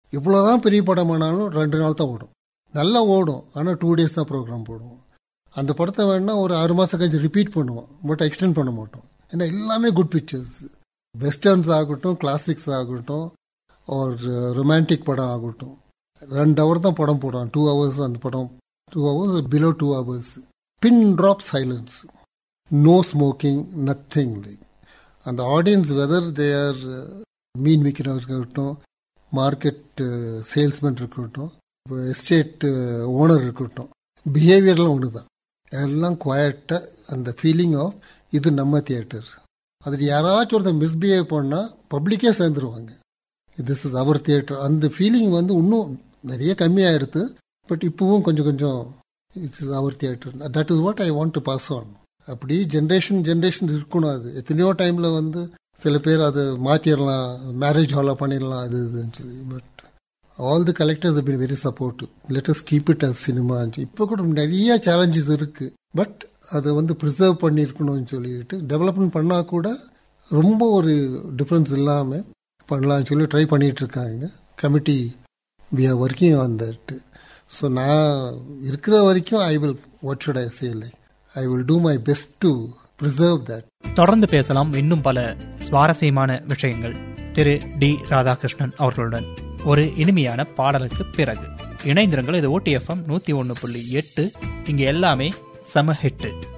இவ்வளோதான் பெரிய படமானாலும் ரெண்டு நாள் தான் ஓடும் நல்லா ஓடும் ஆனால் டூ டேஸ் தான் ப்ரோக்ராம் போடுவோம் அந்த படத்தை வேணா ஒரு ஆறு மாதம் கழிச்சு ரிப்பீட் பண்ணுவோம் பட் எக்ஸ்டெண்ட் பண்ண மாட்டோம் ஏன்னா எல்லாமே குட் பிக்சர்ஸ் வெஸ்டர்ன்ஸ் ஆகட்டும் கிளாசிக்ஸ் ஆகட்டும் ஒரு ரொமான்டிக் படம் ஆகட்டும் ரெண்டு ஹவர் தான் படம் போடுறான் டூ ஹவர்ஸ் அந்த படம் two hours below two hours pin drop silence no smoking nothing like அந்த ஆடியன்ஸ் வெதர் தே ஆர் மீன் விற்கிறவர் இருக்கட்டும் மார்க்கெட் சேல்ஸ்மேன் இருக்கட்டும் எஸ்டேட் ஓனர் இருக்கட்டும் பிஹேவியர்லாம் ஒன்று தான் எல்லாம் குவாய்ட்டாக அந்த ஃபீலிங் ஆஃப் இது நம்ம தியேட்டர் அதில் யாராச்சும் ஒருத்தர் மிஸ்பிஹேவ் பண்ணால் பப்ளிக்கே சேர்ந்துருவாங்க திஸ் இஸ் அவர் தியேட்டர் அந்த ஃபீலிங் வந்து இன்னும் நிறைய கம்மியாகிடுது பட் இப்போவும் கொஞ்சம் கொஞ்சம் it's is our theatre that is what I want to pass on அப்படி ஜென்ரேஷன் ஜென்ரேஷன் இருக்கணும் அது எத்தனையோ டைமில் வந்து சில பேர் அதை மாற்றிடலாம் மேரேஜ் ஹாலாக பண்ணிடலாம் அது இதுன்னு சொல்லி but all the collectors been very supportive let's keep it as cinema இப்போ கூட நிறைய சேலஞ்சஸ் இருக்கு பட் அதை வந்து ப்ரிசர்வ் பண்ணியிருக்கணும்னு சொல்லிட்டு டெவலப்மெண்ட் பண்ணால் கூட ரொம்ப ஒரு டிஃப்ரென்ஸ் இல்லாமல் பண்ணலாம்னு சொல்லி ட்ரை பண்ணிட்டு இருக்காங்க committee we are working on that so நான் இருக்கிற வரைக்கும் I will what should I say like I will do my best to preserve that தொடர்ந்து பேசலாம் இன்னும் பல சுவாரஸ்யமான விஷயங்கள் திரு டி ராதாகிருஷ்ணன் அவர்களுடன் ஒரு இனிமையான பாடலுக்கு பிறகு இணைந்திருங்கள் இது ஓடிஎஃப்எம் நூத்தி ஒன்று புள்ளி எட்டு இங்க எல்லாமே சம ஹிட்டு